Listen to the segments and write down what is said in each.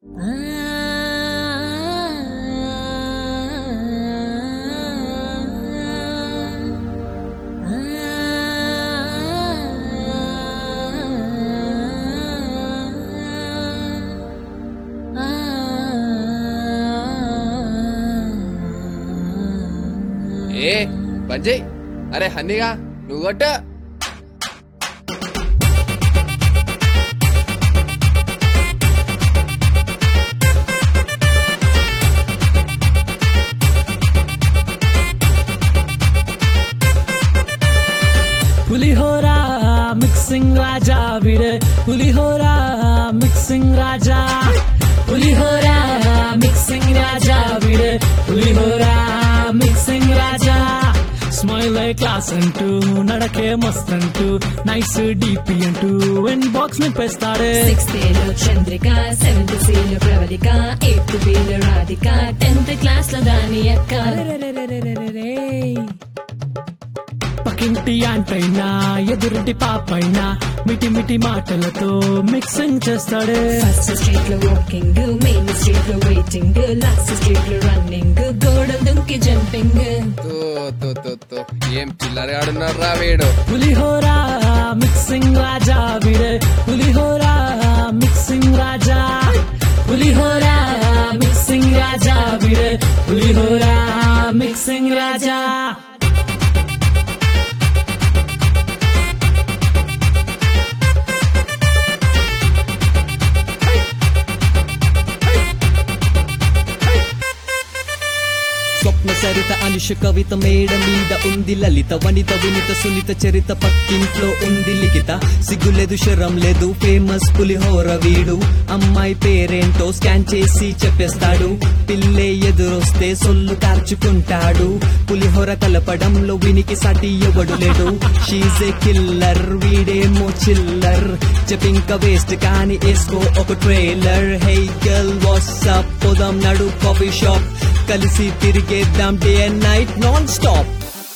ఏ బంజయ్ అరే హన్నీగా నువ్వు కొట్టు పులిహోర మిక్సింగ్ రాజా వీడే పులిహోర మిక్సింగ్ రాజా పులిహోర మిక్సింగ్ రాజా వీడే పులిహోర మిక్సింగ్ రాజా స్మైల్ క్లాస్ అంటూ నడకే మస్త్ అంటూ నైస్ డిపి అంటూ ఇన్ బాక్స్ నింపేస్తాడే సిక్స్త్ లో చంద్రిక సెవెంత్ సి లో ప్రవళిక ఎయిత్ బి లో రాధిక టెన్త్ క్లాస్ లో దాని అక్క పక్కింటి అంటైనా ఎదురింటి పాపైనా మిటి మిటి మాటలతో మిక్సింగ్ చేస్తాడే ఫస్ట్ స్ట్రీట్ లో వాకింగ్ మెయిన్ స్ట్రీట్ లో వెయిటింగ్ లాస్ట్ స్ట్రీట్ లో రన్నింగ్ గోడ దుంకి జంపింగ్ తో తో తో తో ఏం పిల్లగాడున్నారు రా వీడు పులిహోర మిక్సింగ్ రాజా వీడే పులిహోర మిక్సింగ్ రాజా పులిహోర మిక్సింగ్ రాజా వీడే పులిహోర మిక్సింగ్ రాజా స్వప్న సరిత అనుష కవిత మేడ మీద ఉంది లలిత వనిత వినిత సునిత చరిత పక్కింట్లో ఉంది లిఖిత సిగ్గులేదు శరం లేదు ఫేమస్ పులిహోర వీడు అమ్మాయి పేరేంటో స్కాన్ చేసి చెప్పేస్తాడు పిల్లే ఎదురొస్తే సొల్లు కార్చుకుంటాడు పులిహోర కలపడంలో వినికి సాటి ఎవడు లేడు షీజ్ ఏ కిల్లర్ వీడేమో చిల్లర్ చెప్పింక వేస్ట్ కానీ వేసుకో ఒక ట్రైలర్ హై గర్ల్ వాట్సాప్ పోదాం నడు కాఫీ షాప్ కలిసి తిరిగేద్దాం day and night non stop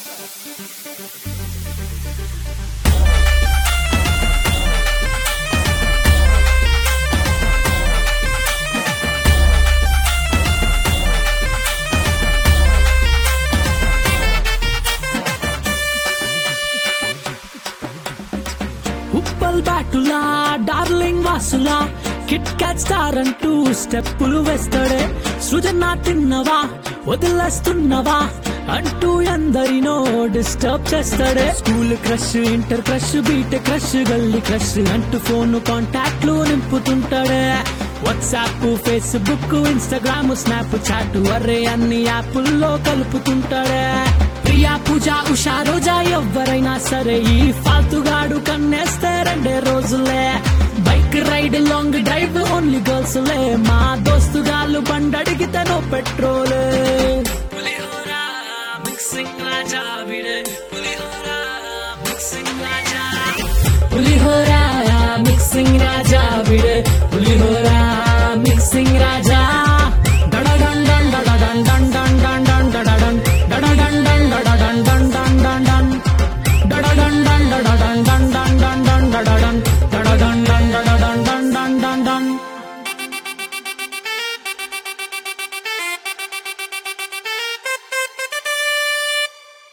Uppal బాటులా డార్లింగ్ వాసులా కిట్ క్యాట్ స్టార్ అంటూ స్టెప్పులు వేస్తాడే సృజన తిన్నవా వదిలేస్తున్నవా అంటూ ఎందరినో డిస్టర్బ్ చేస్తాడే school crush inter crush beat crush గల్లీ క్రష్ అంటూ ఫోన్ కాంటాక్ట్లు నింపుతుంటాడే WhatsApp Facebook Instagram Snapchat అరే అన్ని యాపుల్లో కలుపుతుంటాడే ప్రియా పూజ ఉషా రోజా ఎవరైనా సరే ఈ ఫాల్తుగాడు కన్నేస్తే రెండే రోజులే bike ride long drive only girls లే మా దోస్తుగాళ్ళు బండడిగితే నో పెట్రోలే పులిహోర మిక్సింగ్ రాజా వీడే పులిహోర మిక్సింగ్ రాజా పులిహోర మిక్సింగ్ రాజా వీడే పులిహోర